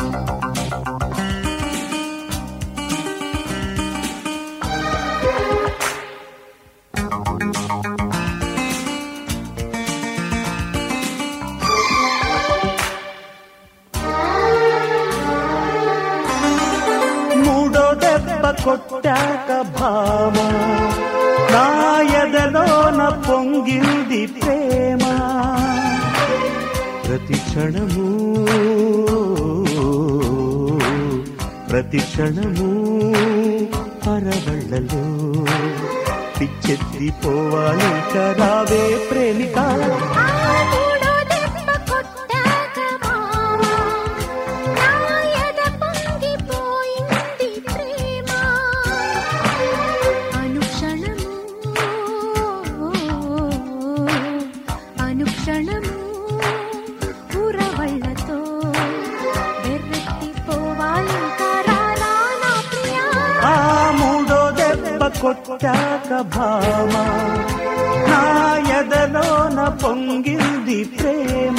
మూడో దెబ్బ కొట్టాక భామ నా ఎదలోన పొంగింది ప్రేమ ప్రతి క్షణము ప్రతి క్షణము పరవళ్ళలో పిచ్చెత్తిపోవాలి రావే ప్రేమిక మూడో దెబ్బ కొట్టాక మావా నా ఎద పొంగిపోయింది ప్రేమ అనుక్షణము అనుక్షణము ఉరవళ్ళతో వెర్రెత్తిపోవాలి కరారా నా ప్రియా ఆ మూడో దెబ్బ కొట్టాక భామ నా ఎదలోన పొంగింది ప్రేమ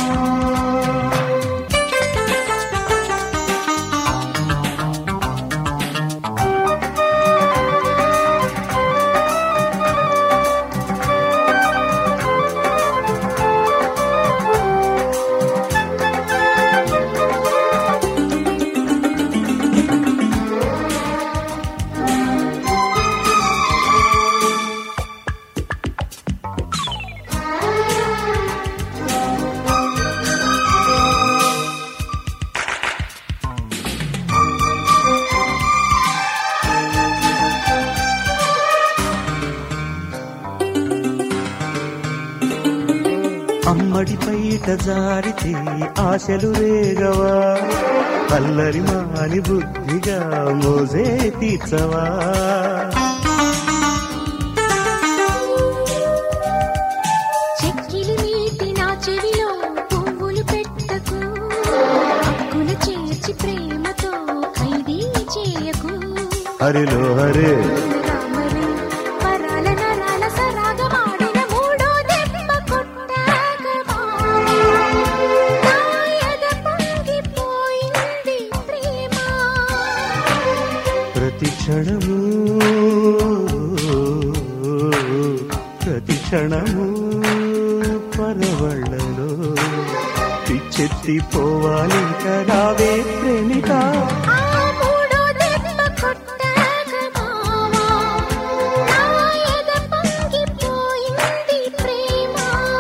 అమ్మడి పైట జారితే ఆశలు రేగవా అల్లరి మాని బుద్ధిగా మోజే తీర్చవా చెక్కిలి మీటి నా చెవిలో పువ్వులు పెట్టకు హక్కున చేర్చి ప్రేమతో ఖైదీ చేయకు హరిలో హరే రామరి పరాల నరాల సరాగమాడిన మూడో దెబ్బ కొట్టాక మావా. నా ఎద పొంగిపోయింది ప్రేమ ప్రతి క్షణము ప్రతి క్షణము పరవళ్ళలో పిచ్చెత్తిపోవాలి రావే ప్రేమిక ఆ మూడో దెబ్బ కొట్టాక మావా నా ఎద పొంగిపోయింది ప్రేమ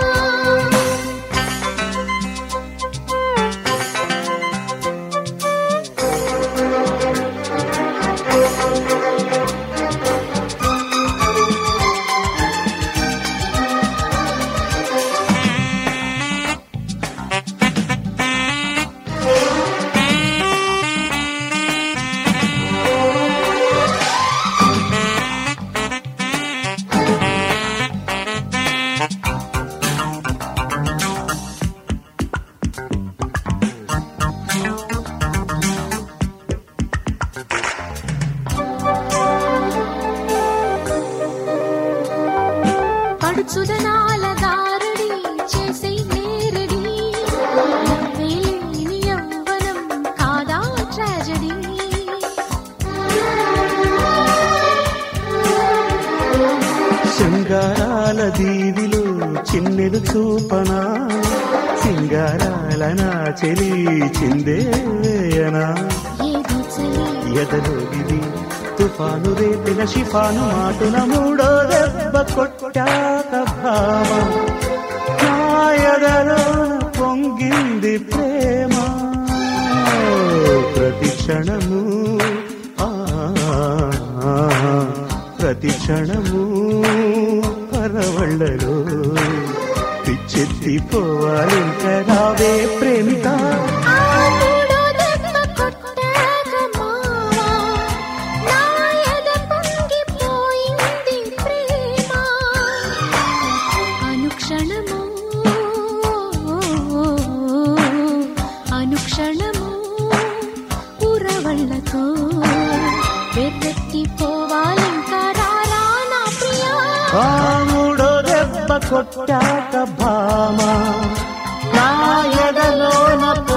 పడుచుదనాల దారుడి చేసే నేరడి వేలేని యవ్వనం కాదా ట్రాజడీ శృంగారాల దీవిలో చిన్నెలు చూపనా సింగారాల నా చెలి చిందేయనా ఏది చలి ఎదలో ఇది తుఫాను రేపిన షిఫాను మాటున మూడో దెబ్బ కొట్టాక భామ నా ఎదలో పొంగింది ప్రేమ ప్రతి క్షణము ఆ, ప్రతి క్షణము పరవళ్ళలో పిచ్చెత్తిపోవాలి రావే ప్రేమిక ఆ మూడో దెబ్బ కొట్టాక మావా నా ఎద పొంగిపోయింది ప్రేమ అనుక్షణము అనుక్షణము ఉరవళ్ళతో వెర్రెత్తిపోవాలింకా రారా నా ప్రియా ఆ మూడో దెబ్బ కొట్టాక భామ నా ఎదలోన